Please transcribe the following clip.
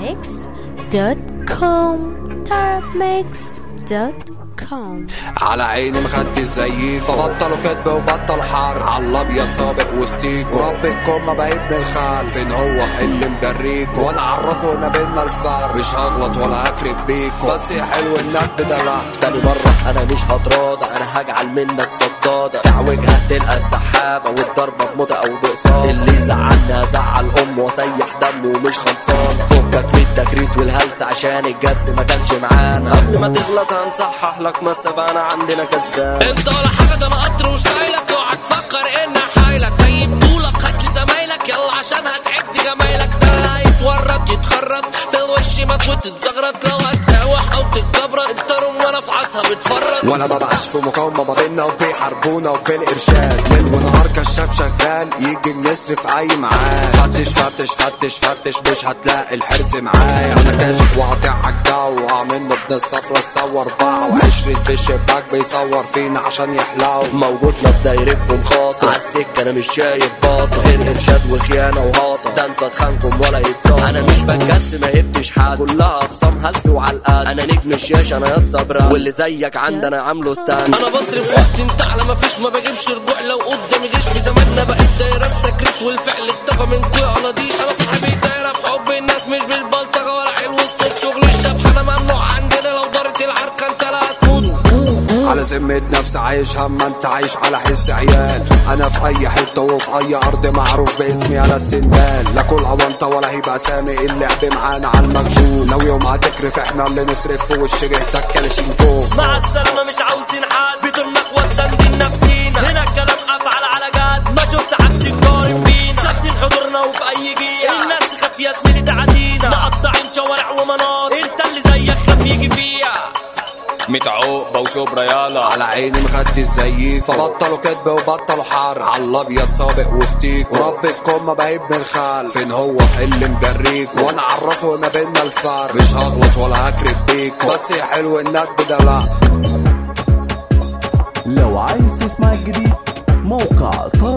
tarabmixed.com tarabmixed.com على عيني مخدي زيك فبطلوا كدب وبطل حر على الابيض سابق وستيك ورب الكم بقيت من الخال فين هو اللي مجريك وانا عرفه ان بينا الفرق مش هغلط ولا هكرب بيك بس يا حلو انك بدلع تاني مرة أنا مش هتراضى أنا هجعل منك صدادة تعوجها تلقى السحابة والضربة بموتة أو بقصاد اللي زعلني هزعل أمه وسيح دمه ومش خلصان فكك من التكريت والهلس عشان الجس ما كانش معانا قبل ما تغلط هنصحح لك ما السبانة عندنا كسبان انت ولا حاجه ده انا قطر وشايلك اوعى تفكر ان حايلك جايب طولك هات لي زمايلك يلا عشان هتعد جمايلك ده اللي هيتورط يتخرط في الوش ما تتزغرط لو هتقاوح او تتجبرط انت روم وانا في عصها بتفرط وانا مبقاش في مقاومة ما بينا وبيحاربونا وبالارشاد ليل ونهار كشاف شغال يجي النسر في اي معاد فتش فتش فتش فتش مش هتلاقي الحرز معايا انا كاشف وقاطع عالجو وقع منه ابن الصفرة تصور باع وعشرين في الشباك بيصور فينا عشان يحلو موجودنا في دايرتكم خاطر عالسكة انا مش شايف باطل غير ارشاد وخيانة وهاطة ده انت تخانكم ولا يتصاب انا مش بتجس ما هبتش حد كلها اخصام هلس وعلقات انا نجم الشاشة انا يا الصبران واللي زيك عندنا عامله ستان انا بصرف وقت انت على ما فيش ما بجيبش رجوع لو قدامي جيش في زماننا بقيت دايره بتكريت والفعل اختفى من كوع على ديش انا صاحبي دايره بحب الناس مش بالبلطجه ولا حلو الصوت شغل الشبح انا ممنوع عندنا لو دارت العركه انت لا هتموت على ذمة نفسي عايش هم انت عايش على حس عيال انا في اي حتة وفي اي ارض معروف باسمي انا السندال لا كل عوانطة ولا هيبقى سامي اللعب معانا على المكشوف لو يوم هتكرف احنا اللي نصرف في وش جهتك كلاشينكوف مع السلامة مش عاوزين حد بدون نخوة تندين نفسينا هنا الكلام افعل على جد ما شفت حد يقارن بينا ثابتين حضورنا وفي اي جيل الناس خفية زميلي تعدينا مقطعين شوارع ومناطق انت اللي زيك خاف يجي فيها متعوقبة وشبرا يالا على عيني مخدي زيك فبطلوا كدب وبطلوا حر على الابيض سابق وستيك ورب الكم بهيب من الخال فين هو اللي مجريك وانا عرفه ان بينا الفرق مش هغلط ولا هكرب بيك بس يا حلو انك بدلع لو عايز تسمع الجديد موقع طرب